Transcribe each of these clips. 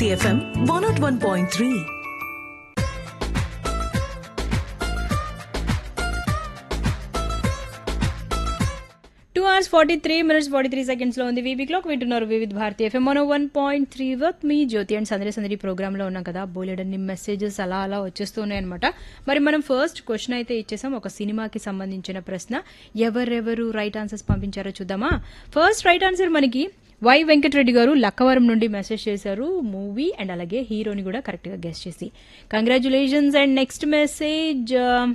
Bharati FM one naught one point three two hours forty three minutes forty three seconds లో ఉంది వీవీ క్లాక్ వింటున్నారు వివిధ్ భారతి ఎఫ్ఎం మనో వన్ పాయింట్ త్రీ వర్త్ మీ జ్యోతి అండ్ సందడి సందడి ప్రోగ్రామ్ లో ఉన్నాం కదా బోలెడన్ని మెసేజెస్ అలా అలా వచ్చేస్తున్నాయి అనమాట మరి మనం ఫస్ట్ క్వశ్చన్ అయితే ఇచ్చేసాం ఒక సినిమాకి సంబంధించిన ప్రశ్న ఎవరెవరు రైట్ ఆన్సర్స్ పంపించారో చూద్దామా ఫస్ట్ రైట్ ఆన్సర్ మనకి వై వెంకటరెడ్డి గారు లక్కవరం నుండి మెసేజ్ చేశారు మూవీ అండ్ అలాగే హీరోని కూడా కరెక్ట్ గా గెస్ట్ చేసి congratulations and next message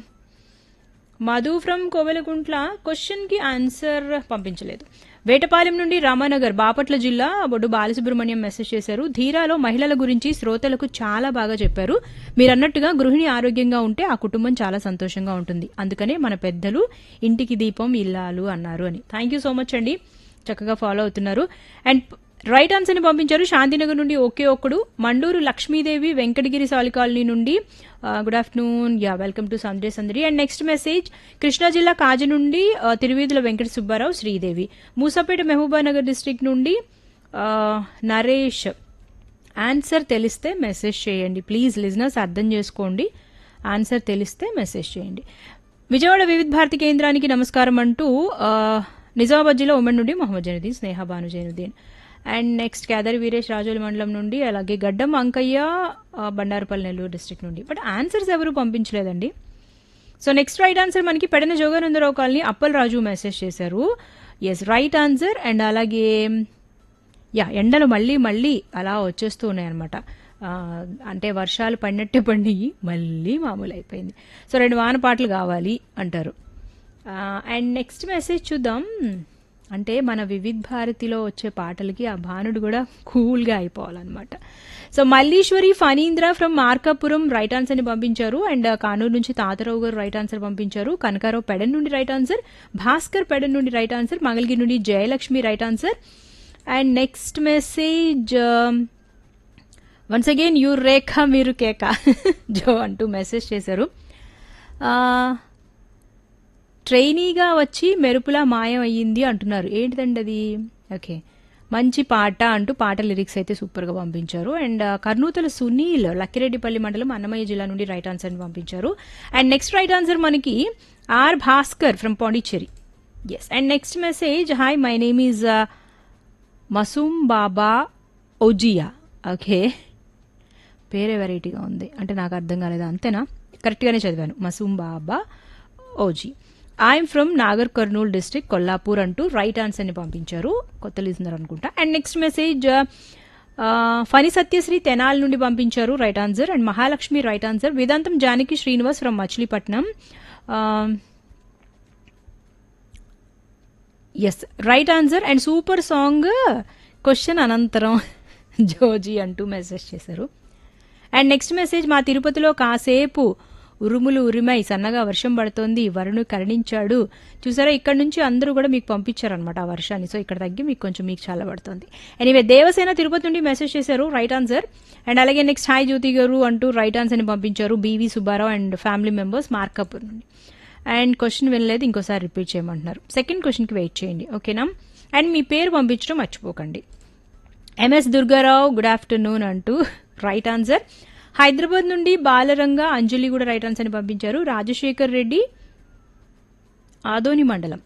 Madhu from Kovelakuntla question కి ఆన్సర్ పంపించలేదు వేటపాలెం నుండి రామానగర్ బాపట్ల జిల్లా బొడ్డు బాలసుబ్రహ్మణ్యం మెసేజ్ చేశారు ధీరాలో మహిళల గురించి శ్రోతలకు చాలా బాగా చెప్పారు మీరన్నట్టుగా గృహిణి ఆరోగ్యంగా ఉంటే ఆ కుటుంబం చాలా సంతోషంగా ఉంటుంది అందుకనే మన పెద్దలు ఇంటికి దీపం ఇల్లాలు అన్నారు అని థ్యాంక్ యూ సో మచ్ అండి చక్కగా ఫాలో అవుతున్నారు అండ్ రైట్ ఆన్సర్ని పంపించారు శాంతినగర్ నుండి ఒకే ఒక్కడు మండూరు లక్ష్మీదేవి వెంకటగిరి సాలి కాలనీ నుండి good afternoon yeah welcome to Sunday Sandadi and next message Krishna జిల్లా కాజ నుండి ఆ, తిరువీధుల వెంకట సుబ్బారావు శ్రీదేవి మూసాపేట మహబూబానగర్ డిస్ట్రిక్ట్ నుండి ఆ, నరేష్ ఆన్సర్ తెలిస్తే మెసేజ్ చేయండి ప్లీజ్ లిజనర్స్ అర్థం చేసుకోండి ఆన్సర్ తెలిస్తే మెసేజ్ చేయండి విజయవాడ వివిధ భారతి కేంద్రానికి నమస్కారం అంటూ ఆ, నిజామాబాద్ జిల్లా ఉమ్మడి నుండి మొహమ్మద్ జైనుద్దీన్ స్నేహ భాను జైనుద్దీన్ అండ్ నెక్స్ట్ కేదారి వీరేష్ రాజోలి మండలం నుండి అలాగే గడ్డం అంకయ్య ఆ, బండారుపల్లి నెల్లూరు డిస్ట్రిక్ట్ నుండి బట్ ఆన్సర్స్ ఎవరు పంపించలేదండి సో నెక్స్ట్ రైట్ ఆన్సర్ మనకి పెడన జోగానందరావు కాలనీ అప్పల్ రాజు మెసేజ్ చేశారు ఎస్ రైట్ ఆన్సర్ అండ్ అలాగే యా ఎండలు మళ్ళీ మళ్ళీ అలా వచ్చేస్తూ ఉన్నాయన్నమాట ఆ, అంటే వర్షాలు పడినట్టే పడి మళ్ళీ మామూలు అయిపోయింది సో రెండు వాన పాటలు కావాలి అంటారు అండ్ నెక్స్ట్ మెసేజ్ చూద్దాం అంటే మన వివిధ్ భారతిలో వచ్చే పాటలకి ఆ భానుడు కూడా కూల్గా అయిపోవాలన్నమాట so Malleswari Phanindra from Markapuram right ఆన్సర్ని పంపించారు అండ్ కానూరు నుంచి తాతరావు గారు రైట్ ఆన్సర్ పంపించారు కనకారావు పెడన్ నుండి రైట్ ఆన్సర్ భాస్కర్ పెడన్ నుండి రైట్ ఆన్సర్ మంగళగిరి నుండి Jayalakshmi right answer and next message once again you Rekha మీరు కేక జో అంటూ మెసేజ్ చేశారు ఆ, ట్రైనీగా వచ్చి మెరుపులా మాయం అయ్యింది అంటున్నారు ఏంటిదండి అది ఓకే మంచి పాట అంటూ పాట లిరిక్స్ అయితే సూపర్గా పంపించారు అండ్ ఆ, కర్నూతల సునీల్ లక్కిరెడ్డిపల్లి మండలం అన్నమయ్య జిల్లా నుండి రైట్ ఆన్సర్ని పంపించారు అండ్ నెక్స్ట్ రైట్ ఆన్సర్ మనకి R Bhaskar from Pondicherry yes and next message hi my name is Masoom Baba Ojia okay పేరే వెరైటీగా ఉంది అంటే నాకు అర్థం కాలేదు అంతేనా కరెక్ట్గానే చదివాను Masoom Baba Oji I'm from Nagar Kurnool district Kollapur అంటూ రైట్ ఆన్సర్ని పంపించారు కొత్త లిజనర్ అనుకుంటా and next message Phani Satyasri Tenali నుండి పంపించారు right answer and Mahalakshmi right answer Vedantam Janaki Srinivas from Machilipatnam yes right answer and super song question అనంతరం జోజీ అంటూ మెసేజ్ చేశారు అండ్ నెక్స్ట్ మెసేజ్ మా తిరుపతిలో కాసేపు ఉరుములు ఉరిమై సన్నగా వర్షం పడుతోంది వరుణు కరుణించాడు చూసారా ఇక్కడ నుంచి అందరూ కూడా మీకు పంపించారనమాట ఆ వర్షాన్ని సో ఇక్కడ తగ్గి మీకు కొంచెం మీకు చాలా పడుతుంది ఎనీవే దేవసేన తిరుపతి నుండి మెసేజ్ చేశారు రైట్ ఆన్సర్ అండ్ అలాగే నెక్స్ట్ హాయ్ జ్యోతి గారు అంటూ రైట్ ఆన్సర్ని పంపించారు BV Subbarao and family members Markapur నుండి అండ్ క్వశ్చన్ వినలేదు ఇంకోసారి రిపీట్ చేయమంటున్నారు సెకండ్ క్వశ్చన్కి వెయిట్ చేయండి ఓకేనా అండ్ మీ పేరు పంపించడం మర్చిపోకండి ఎంఎస్ దుర్గారావు గుడ్ ఆఫ్టర్నూన్ అంటూ రైట్ ఆన్సర్ హైదరాబాద్ నుండి బాలరంగ అంజలి కూడా రైట్ ఆన్సర్ని పంపించారు రాజశేఖర్ రెడ్డి ఆదోని మండలం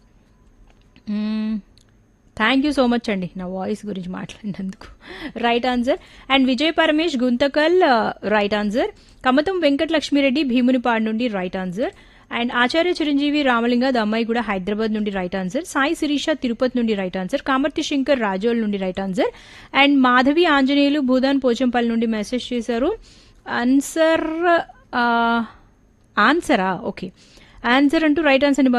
థ్యాంక్ యూ సో మచ్ అండి నా వాయిస్ గురించి మాట్లాడినందుకు right answer and Vijay Paramesh Guntakal right answer Kamatham Venkatalakshmireddy Bhimunipadu నుండి right answer and Acharya Chiranjeevi Ramalinga దమ్మాయి కూడా హైదరాబాద్ నుండి రైట్ ఆన్సర్ సాయి శిరీష తిరుపతి నుండి రైట్ ఆన్సర్ కామర్తి శంకర్ రాజోల్ నుండి right answer and Madhavi Anjaneyulu Bhoodan Pochampally నుండి మెసేజ్ చేశారు ఆన్సర్ ఆన్సరా ఓకే ఆన్సర్ అంటూ రైట్ ఆన్సర్ని